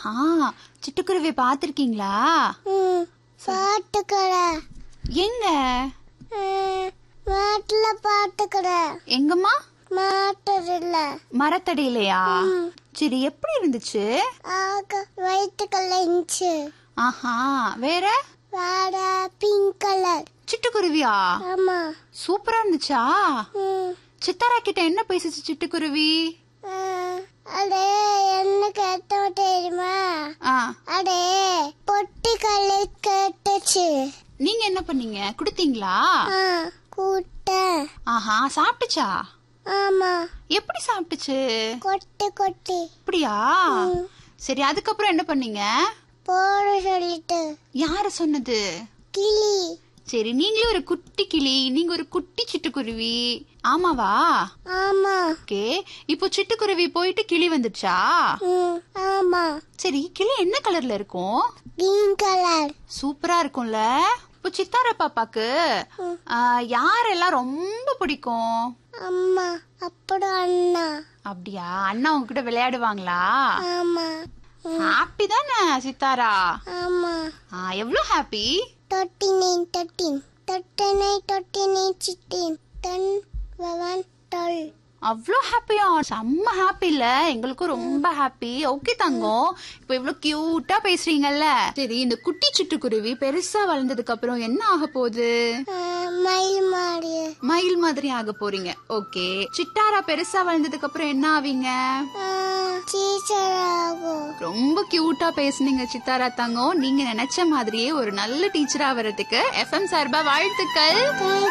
ஆஹா சிட்டுக்குருவி பாத்திருக்கீங்களா ம் பாட்டுக்கடை எங்க மாட்டுல பாட்டுக்கடை எங்கம்மா மாட்டுல மரத்தடியிலையா சரி எப்படி இருந்துச்சு ஆக வயிற்றுக்கல்ல இருந்துச்சு ஆஹா வேற வேற பிங்க் கலர் சிட்டுக்குருவியா ஆமா சூப்பரா இருந்துச்சா ம் சித்தாரா கிட்ட என்ன பேசுச்சு சிட்டுக்குருவி ஆ, அடே என்ன கேட்டோம் தெரியுமா ஆ அடே பொட்டி கல்லை கேட்டுச்சு நீங்க என்ன பண்ணீங்க குடுத்தீங்களா ஆ கூட்ட ஆஹா சாப்பிட்டுச்சா ஆமா எப்படி சாப்பிட்டுச்சு கொட்டி கொட்டி அப்படியா சரி அதுக்கப்புறம் என்ன பண்ணீங்க போட சொல்லிட்டு யாரு சொன்னது கிளி சரி நீங்களே ஒரு குட்டி கிளி நீங்க ஒரு குட்டி சிட்டுக்குருவி ஆமாவா ஆமா ஓகே இப்போ சிட்டுக்குருவி போயிட்டு கிளி வந்துச்சா ம் ஆமா சரி கிளி என்ன கலர்ல இருக்கும் கிரீன் கலர் சூப்பரா இருக்கும்ல இப்போ சித்தார பாப்பாக்கு ஆ, யாரெல்லாம் ரொம்ப பிடிக்கும் அம்மா அப்புறம் அண்ணா அப்படியா அண்ணா உங்ககிட்ட விளையாடுவாங்களா ஆமா ஹாப்பி தானே சித்தாரா ஆமா ஆ, எவ்வளவு ஹாப்பி தொட்டி நைன் தொட்டின் தொட்டனை தொட்டி நைன் சிட்டின் டென் லெவன் டுவெல் அவ்வளோ ஹாப்பியா செம்ம ஹாப்பி இல்ல எங்களுக்கும் ரொம்ப ஹாப்பி ஓகே தங்கம் இப்போ இவ்வளவு கியூட்டா பேசுறீங்கல்ல சரி இந்த குட்டி சிட்டுக்குருவி பெருசா வளர்ந்ததுக்கு அப்புறம் என்ன ஆக போகுது மயில் மாடு மயில் மாதிரி ஆக போறீங்க ஓகே சிட்டாரா பெருசா வளர்ந்ததுக்கு அப்புறம் என்ன ஆவீங்க டீச்சர் ஆகும் ரொம்ப கியூட்டா பேசுனீங்க சித்தாரா தங்கம் நீங்க நினைச்ச மாதிரியே ஒரு நல்ல டீச்சரா வர்றதுக்கு எஃப்எம் சார்பா வாழ்த்துக்கள்